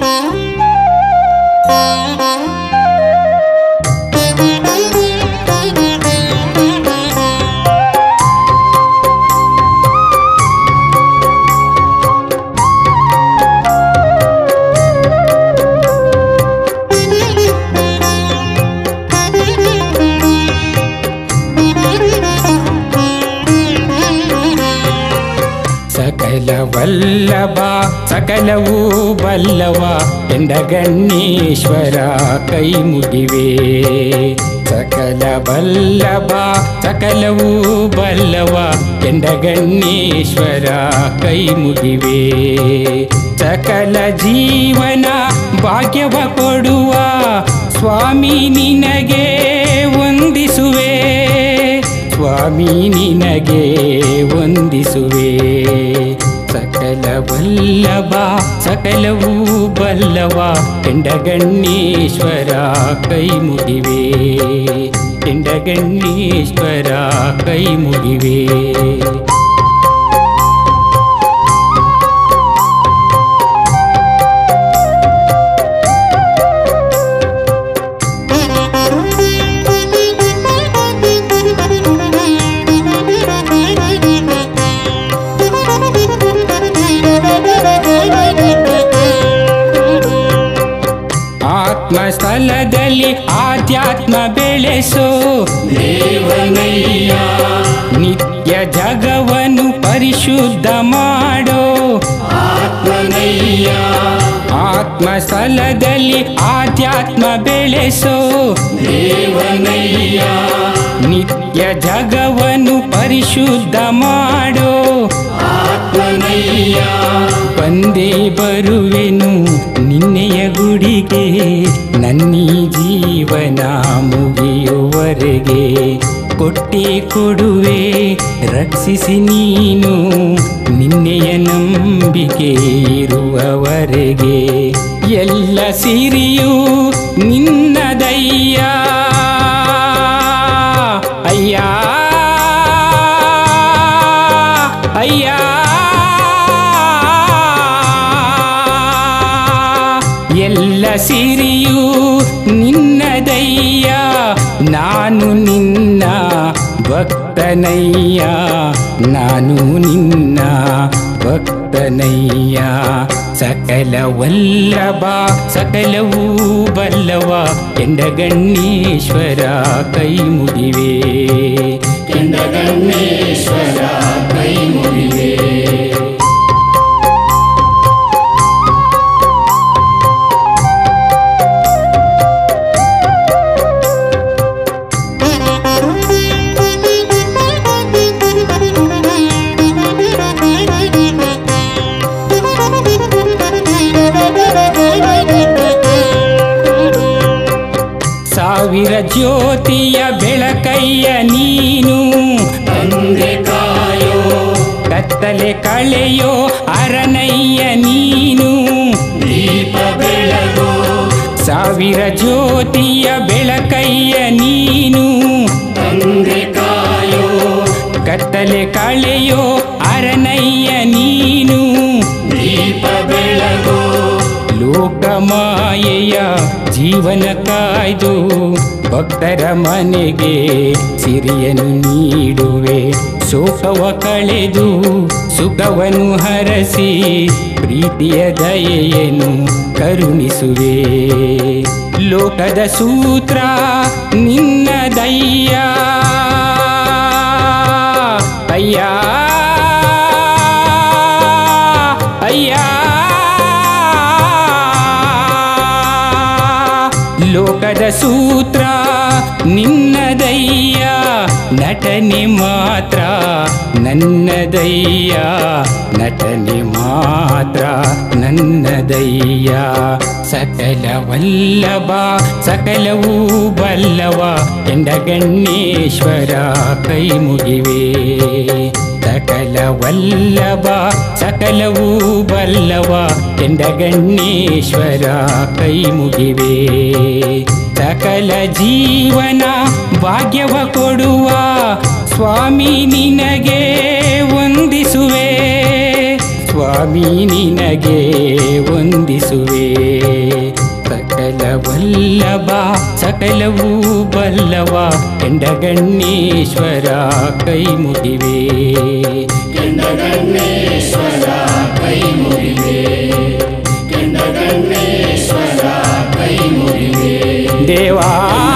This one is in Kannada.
ಸಕಲ ವಲ್ಲಭ ಸಕಲವೂ ಬಲ್ಲವ ಎಂದ ಗಣೇಶ್ವರ ಕೈ ಮುಗಿವೆ ಸಕಲ ಬಲ್ಲಭ ಸಕಲವೂ ಬಲ್ಲವ ಎಂದ ಗಣೇಶ್ವರ ಕೈ ಮುಗಿವೆ ಸಕಲ ಜೀವನ ಭಾಗ್ಯವ ಕೊಡುವ ಸ್ವಾಮಿ ನಿನಗೆ ವಂದಿಸುವೆ ಸ್ವಾಮಿ ನಿನಗೆ ವಂದಿಸುವೆ ಸಕಲ ವಲ್ಲಭ ಸಕಲವೂ ಬಲ್ಲವ ಕೆಂಡಗಣ್ಣೀಶ್ವರ ಕೈ ಮುಗಿವೆ ಕೆಂಡಗಣ್ಣೀಶ್ವರ ಕೈ ಮುಗಿವೆ ಆತ್ಮಸ್ಥಳದಲ್ಲಿ ಆಧ್ಯಾತ್ಮ ಬೆಳೆಸೋ ದೇವನಯ್ಯ ನಿತ್ಯ ಜಗವನ್ನು ಪರಿಶುದ್ಧ ಮಾಡೋ ಆತ್ಮನಯ್ಯ ಆತ್ಮಸ್ಥಳದಲ್ಲಿ ಆಧ್ಯಾತ್ಮ ಬೆಳೆಸೋ ದೇವನಯ್ಯ ನಿತ್ಯ ಜಗವನ್ನು ಪರಿಶುದ್ಧ ಮಾಡೋ ಆತ್ಮನಯ್ಯ ಬಂದೇ ಬರುವೆನು ನಿನ್ನೆಯ ಗುಡಿಗೆ ನನ್ನೀ ಜೀವನ ಮುಗಿಯುವರೆಗೆ ಕೊಟ್ಟೆ ಕೊಡುವೆ ರಕ್ಷಿಸಿ ನೀನು ನಿನ್ನೆಯ ನಂಬಿಕೆ ಇರುವವರೆಗೆ ಎಲ್ಲ ಸಿರಿಯು ನಿನ್ನದಯ್ಯ ಅಯ್ಯ ಅಯ್ಯ ಎಲ್ಲ ಸಿರಿಯು ನಿನ್ನದಯ್ಯ ನಾನು ನಿನ್ನ ಭಕ್ತನಯ್ಯ ನಾನು ನಿನ್ನ ಭಕ್ತನಯ್ಯ ಸಕಲ ವಲ್ಲಭ ಸಕಲವೂ ಬಲ್ಲವ ಕೆಂಡಗಣ್ಣೀಶ್ವರ ಕೈ ಮುಗಿವೆ ಕೆಂಡಗಣ್ಣೇಶ್ವರ ಕೈ ಮುಗಿವೆ ಸಾವಿರ ಜ್ಯೋತಿಯ ಬೆಳಕಯ್ಯ ನೀನು ತಂದೆ ಕಾಯೋ ಕತ್ತಲೆ ಕಳೆಯೋ ಅರನಯ್ಯ ನೀನು ದೀಪ ಬೆಳಗೋ ಸಾವಿರ ಜ್ಯೋತಿಯ ಬೆಳಕಯ್ಯ ನೀನು ತಂದೆ ಕಾಯೋ ಕತ್ತಲೆ ಕಳೆಯೋ ಅರನಯ್ಯ ನೀನು ದೀಪ ಬೆಳಗೋ ಲೋಕಮಾಯೆಯ ಜೀವನ ಕಾಯ್ದು ಭಕ್ತರ ಮನೆಗೆ ಸಿರಿಯನ್ನು ನೀಡುವೆ ಶೋಕವ ಕಳೆದು ಸುಖವನ್ನು ಹರಸಿ ಪ್ರೀತಿಯ ದಯೆಯನ್ನು ಕರುಣಿಸುವೆ ಲೋಕದ ಸೂತ್ರ ನಿನ್ನ ದಯ್ಯ ಅಯ್ಯ ಅಯ್ಯ ಲೋಕದ ಸೂತ್ರ ನಿನ್ನದಯ್ಯ ನಟನೆ ಮಾತ್ರ ನನ್ನದಯ್ಯ ನಟನೆ ಮಾತ್ರ ನನ್ನದಯ್ಯ ಸಕಲ ವಲ್ಲಭ ಸಕಲವೂ ಬಲ್ಲವ ಎಂಡಗಣ್ಣೇಶ್ವರ ಕೈ ಮುಗಿವೆ ಸಕಲ ವಲ್ಲಭ ಸಕಲವೂ ಬಲ್ಲವ ಎಂಡಗಣ್ಣೇಶ್ವರ ಕೈ ಮುಗಿವೆ ಸಕಲ ಜೀವನ ಭಾಗ್ಯವ ಕೊಡುವ ಸ್ವಾಮಿ ನಿನಗೆ ವಂದಿಸುವೆ ಸ್ವಾಮಿ ನಿನಗೆ ವಂದಿಸುವೆ ಸಕಲ ವಲ್ಲಭ ಸಕಲವೂ ಬಲ್ಲವ ಕೆಂಡಗಣ್ಣೇಶ್ವರ ಕೈ ಮುಗಿವೆ ಕೆಂಡಗಣ್ಣೇಶ್ವರ ಕೈ ಮುಗಿವೆ ಕೆಂಡಗಣ್ಣೇಶ್ವರ ಕೈ ಮುಗಿವೆ ದೇವಾ